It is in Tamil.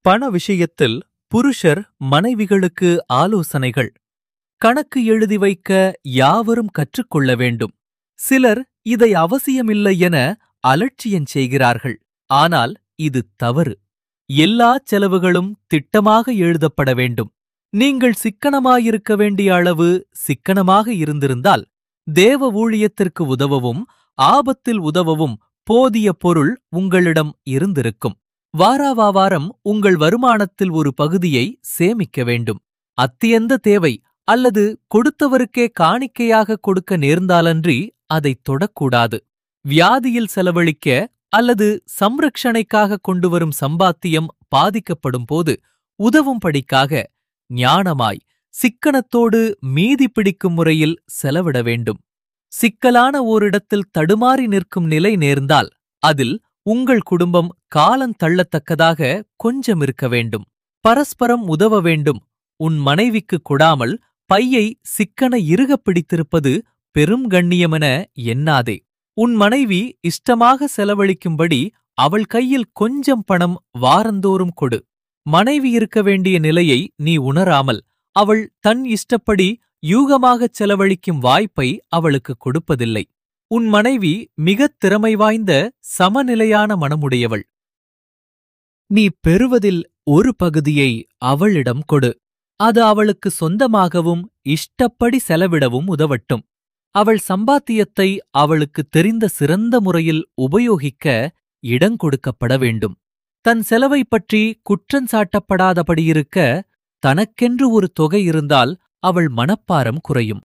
பண விஷயத்தில் புருஷர் மனைவிகளுக்கு ஆலோசனைகள் கணக்கு எழுதி வைக்க யாவரும் கற்றுக்கொள்ள வேண்டும் சிலர் இதை அவசியமில்லை என அலட்சியம் செய்கிறார்கள் ஆனால் இது தவறு எல்லா செலவுகளும் திட்டமாக எழுதப்பட வேண்டும் நீங்கள் சிக்கனமாயிருக்க வேண்டிய அளவு சிக்கனமாக இருந்திருந்தால் தேவ ஊழியத்திற்கு உதவவும் ஆபத்தில் உதவவும் போதிய பொருள் உங்களிடம் இருந்திருக்கும் வாராவாவாரம் உங்கள் வருமானத்தில் ஒரு பகுதியை சேமிக்க வேண்டும் அத்தியந்த தேவை அல்லது கொடுத்தவருக்கே காணிக்கையாக கொடுக்க நேர்ந்தாலன்றி அதைத் தொடக்கூடாது வியாதியில் செலவழிக்க அல்லது சம்ரக்ஷணைக்காக கொண்டுவரும் சம்பாத்தியம் பாதிக்கப்படும் போது உதவும்படிக்காக ஞானமாய் சிக்கனத்தோடு மீதி பிடிக்கும் முறையில் செலவிட வேண்டும் சிக்கலான ஓரிடத்தில் தடுமாறி நிற்கும் நிலை நேர்ந்தால் அதில் உங்கள் குடும்பம் காலந்தள்ளத்தக்கதாக கொஞ்சம் இருக்க வேண்டும் பரஸ்பரம் உதவ வேண்டும் உன் மனைவிக்கு கொடாமல் பையை சிக்கன இறுகப் பிடித்திருப்பது பெரும் கண்ணியமென எண்ணாதே உன் மனைவி இஷ்டமாக செலவழிக்கும்படி அவள் கையில் கொஞ்சம் பணம் வாரந்தோறும் கொடு மனைவி இருக்க வேண்டிய நிலையை நீ உணராமல் அவள் தன் இஷ்டப்படி யூகமாகச் செலவழிக்கும் வாய்ப்பை அவளுக்கு கொடுப்பதில்லை உன் மனைவி மிகத் திறமை வாய்ந்த சமநிலையான மனமுடையவள் நீ பெறுவதில் ஒரு பகுதியை அவளிடம் கொடு அது அவளுக்கு சொந்தமாகவும் இஷ்டப்படி செலவிடவும் உதவட்டும் அவள் சம்பாத்தியத்தை அவளுக்கு தெரிந்த சிறந்த முறையில் உபயோகிக்க இடம் கொடுக்கப்பட வேண்டும் தன் செலவைப் பற்றி குற்றஞ்சாட்டப்படாதபடியிருக்க தனக்கென்று ஒரு தொகை இருந்தால் அவள் மனப்பாரம் குறையும்